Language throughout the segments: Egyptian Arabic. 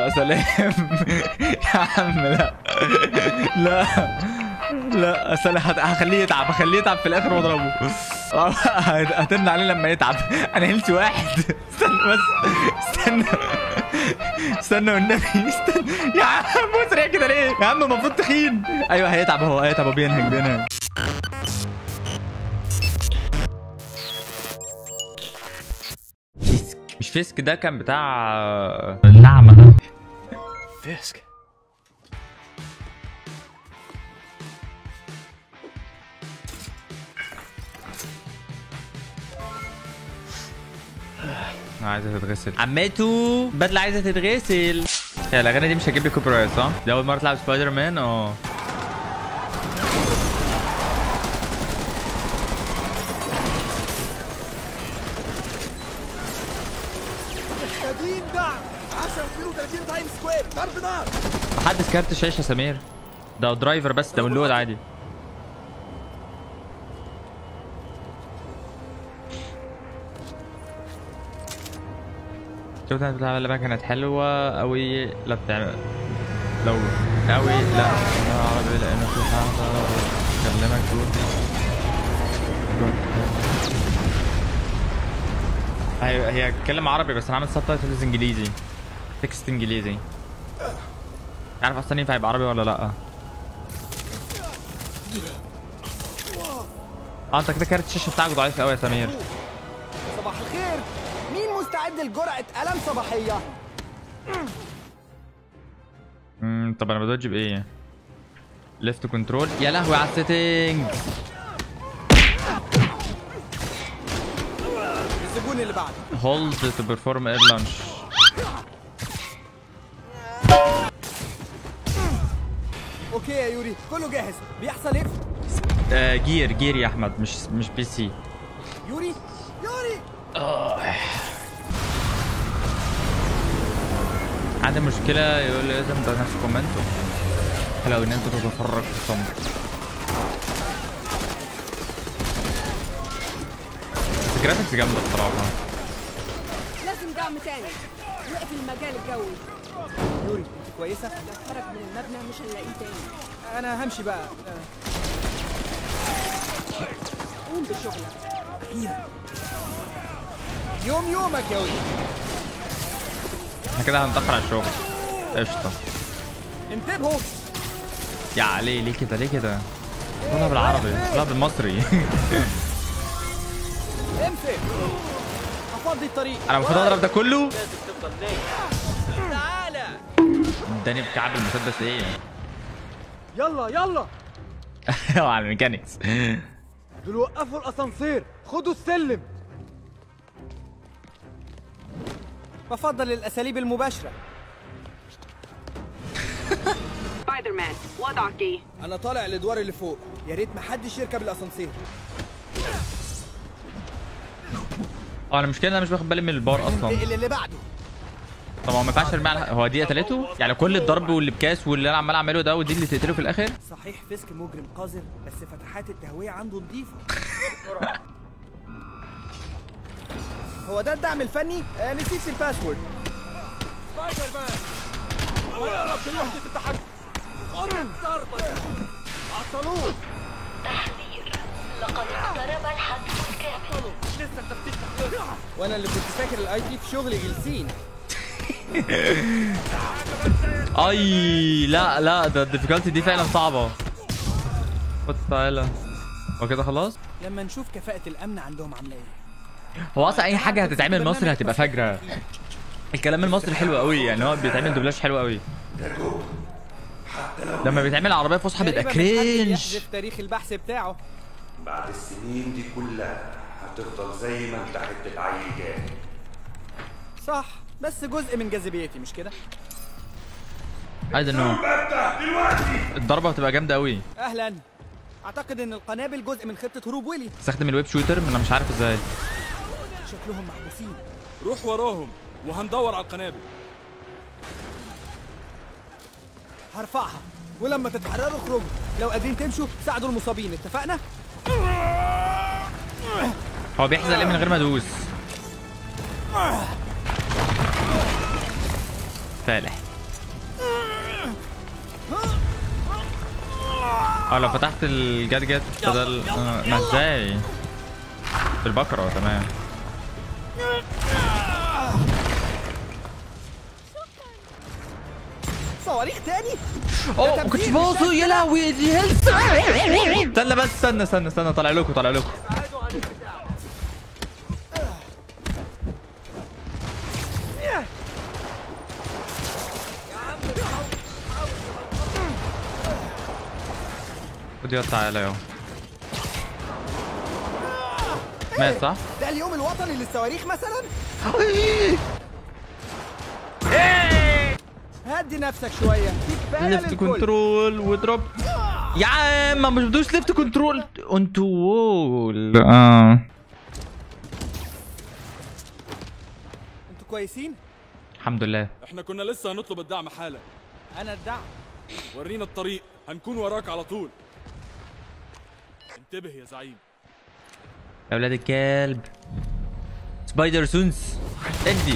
لا سلام يا عم لا لا لا سلام هت- هخليه يتعب هخليه يتعب في الاخر واضربه هت- هتمنع عليه لما يتعب انا هيلثي واحد استنى بس استنى استنى والنبي استنى يا عم مسرع كده ليه يا عم المفروض تخين ايوه هيتعب هو هيتعب هو بينهج بينهج فيسك مش فيسك ده كان بتاع النعمة ده Fisk. عايزة تتغسل عمته بدلة عايزة تتغسل يا الأغاني دي مش هتجيب لي كوبي رايت صح؟ دي أول مرة تلعب سبايدر مان اه محتاجين دعم 10 كيلو 30 تايم سكوير ضرب نار محدث كارت الشاشة سمير ده درايفر بس داونلود عادي شفت انت بتلعب اللعبة كانت حلوة أوي لا بتعمل لو أوي لا أنا عربي لأنه في حاجة بكلمك تقول هي هي بتتكلم عربي بس انا عامل سب تايتلز انجليزي تكست انجليزي عارف اصلا ينفع يبقى عربي ولا لا اه انت كده كارت الشاشه بتاعك ضعيف قوي يا سمير صباح الخير مين مستعد لجرعة ألم صباحية؟ امم طب انا بدوج بايه ليفت كنترول يا لهوي على السيتنج الزبون اللي بعده هولد تو بيرفورم اير لانش اوكي يا يوري كله جاهز بيحصل ايه؟ آه جير جير يا احمد مش مش بي سي يوري يوري عندي مشكله يقول لي لازم ده نفس كومنت حلو ان انت تتفرج في صمت بس الجرافيكس جامده بصراحه لازم دعم تاني وقف المجال الجوي يوري انت كويسة؟ لو خرج من المبنى مش هنلاقيه تاني أنا همشي بقى آه، قوم بشغلك أخيرا يوم يومك يا يوري احنا كده هنتاخر على الشغل قشطه انتبهوا يا علي ليه كده ليه كده قولها بالعربي قولها بالمصري امسك هفضي الطريق انا المفروض اضرب ده كله تعالى اداني بكعب المسدس ايه يلا يلا على الميكانيكس دول وقفوا الاسانسير خدوا السلم بفضل الاساليب المباشره سبايدر مان وضعك ايه؟ انا طالع الادوار اللي فوق يا ريت محدش يركب الاسانسير اه انا المشكله انا مش واخد بالي من البار اصلا انتقل اللي بعده طب هو ما ينفعش ارمي على هو دي قتلته يعني كل الضرب واللي بكاس واللي انا عمال اعمله ده ودي اللي تقتله في الاخر صحيح فيسك مجرم قذر بس فتحات التهويه عنده نظيفه هو ده الدعم الفني؟ آه نسيت الباسورد سبايدر مان ما يقربش لوحدة التحكم قرن ضربة عطلوه تحذير لقد اقترب الحتم الكامل لسه التفتيش تحت وانا اللي كنت فاكر الاي تي في شغل جلسين اي لا لا ده الديفيكالتي دي فعلا صعبه خد تعالى هو كده خلاص لما نشوف كفاءة الامن عندهم عاملة ايه هو اصلا اي حاجه هتتعمل مصري هتبقى فجره الكلام المصري حلو قوي يعني هو بيتعمل دوبلاج حلو قوي لما بيتعمل عربيه فصحى بيبقى تقريباً محدش كرينج يحذف تاريخ البحث بتاعه بعد السنين دي كلها هتفضل زي ما انت حتة عيل جاهل صح بس جزء من جاذبيتي مش كده عايز انه الضربه بتبقى جامده قوي اهلا اعتقد ان القنابل جزء من خطة هروب ويلي استخدم الويب شوتر انا مش عارف ازاي شكلهم محبوسين روح وراهم وهندور على القنابل هرفعها ولما تتحرروا اخرجوا لو قادرين تمشوا ساعدوا المصابين اتفقنا هو بيحزق ليه من غير ما ادوس فالح اه لو فتحت الجادجت بدل آه، ما ازاي بالبكرة تمام صواريخ تاني اوه ما كنتش باصه يا لهوي دي هيلث استنى بس استنى استنى استنى طالع لكم طالع لكم خد يلا تعالى يا مات صح؟ ده اليوم الوطني للصواريخ مثلا هدي نفسك شويه كفايه ليفت للكل كنترول ودروب يا عم ما بدوش ليفت كنترول انتوا وول اه انتوا كويسين الحمد لله احنا كنا لسه هنطلب الدعم حالا انا الدعم ورينا الطريق هنكون وراك على طول انتبه يا زعيم يا ولاد الكلب سبايدر سونس ادي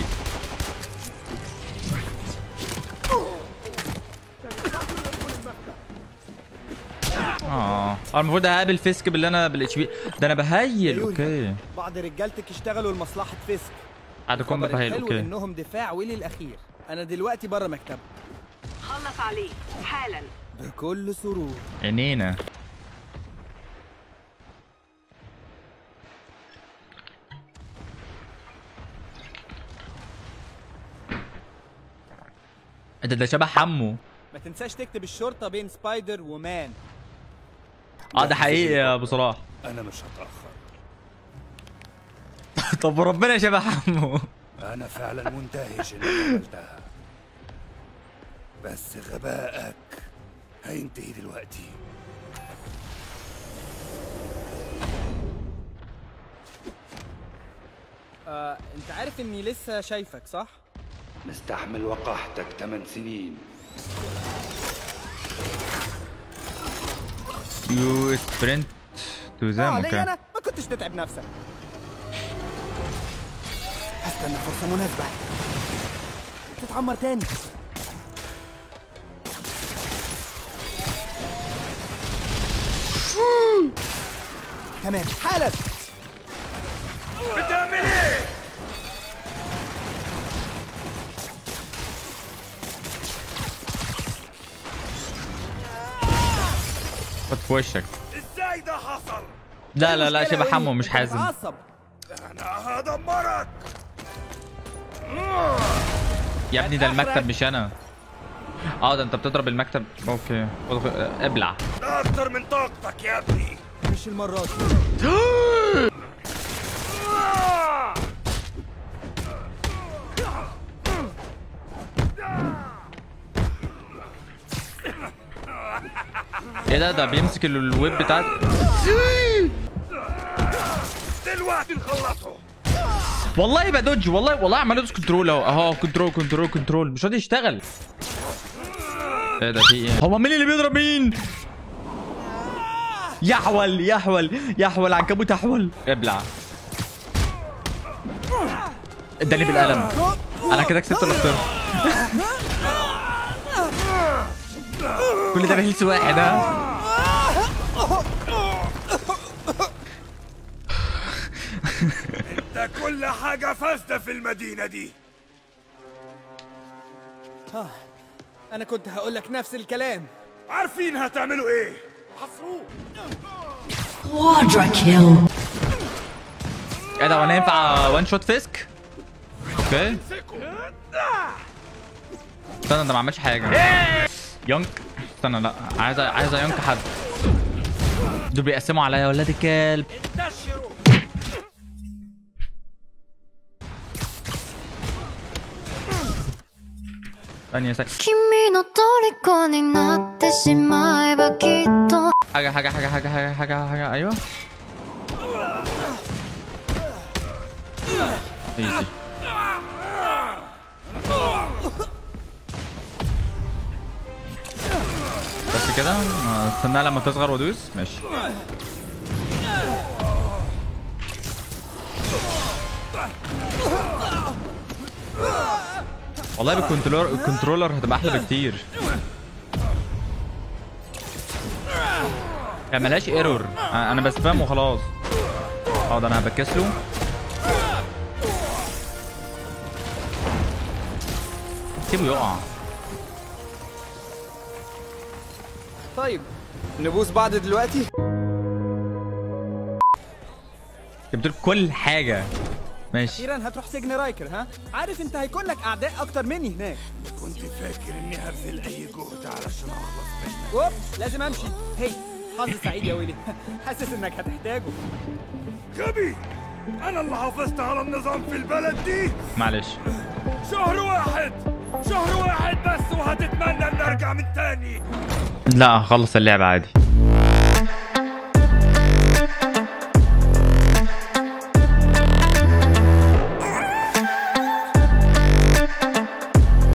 اه آه، المفروض اقابل فيسك باللي انا بالاتش بي ده انا بهيل اوكي بعض رجالتك اشتغلوا لمصلحه فيسك قعدكم خبر بهيل الحلو اوكي انهم دفاع ولي الاخير انا دلوقتي بره مكتب خلص عليه حالا بكل سرور عينينا ده ده شبه حمو ما تنساش تكتب الشرطه بين سبايدر ومان اه ده حقيقي يا ابو صلاح انا مش هتاخر طب ربنا شبه حمو انا فعلا مندهش انك عملتها بس غبائك هينتهي دلوقتي آه، انت عارف اني لسه شايفك صح مستحمل وقاحتك 8 سنين يو سبرنت تو اه زام ليه اوكي انا ما كنتش تتعب نفسك هستنى فرصه مناسبه تتعمر تاني تمام حالا خد في وشك ازاي ده حصل لا لا لا مشكلة شبه يا حمو وليد، مش أنت حازم بتتعصب. انا هدمرك يا ابني ده المكتب مش انا اه ده انت بتضرب المكتب اوكي خد- ابلع ده اكتر من طاقتك يا ابني مش المرة دي ايه ده ده بيمسك ال- الويب بتاعت دلوقتي نخلصه والله بدوج والله والله عمال ادوس كنترول اهو اهو كنترول كنترول كنترول مش راضي يشتغل ايه ده في ايه هو مين اللي بيضرب مين يحول يحول يحول عنكبوت يحول ابلع اداني بالقلم انا كده كسبت ولا خسرت كل ده بهيلث واحد ها ده كل حاجة فاسدة في المدينة دي انا كنت هقول لك نفس الكلام عارفين هتعملوا ايه حصروه Quadra kill. ايه ده وانا ينفع وان شوت فيسك اوكي استنى ده ما عملش حاجه يونك استنى لا عايز عايز يونك حد دول بيقسموا عليا ولاد الكلب ثانية ثانية 君の虜になってしまえばきっと حاجة حاجة حاجة حاجة حاجة حاجة حاجة أيوه ايزي بس كده آه، استناها لما تصغر وادوس ماشي والله بالكنترولر الكنترولر هتبقى احلى بكتير ما ملهاش ايرور انا بس فاهم وخلاص اه ده انا هبكس له سيبه يقع طيب نبوس بعض دلوقتي جبت لك كل حاجه ماشي اخيرا هتروح سجن رايكر ها عارف انت هيكون لك اعداء اكتر مني هناك كنت فاكر اني هبذل اي جهد علشان اخلص منك اوب لازم امشي هي حظ سعيد يا ويلي حاسس انك هتحتاجه غبي انا اللي حافظت على النظام في البلد دي معلش شهر واحد شهر واحد بس وهتتمنى ان ارجع من تاني لا هخلص اللعبه عادي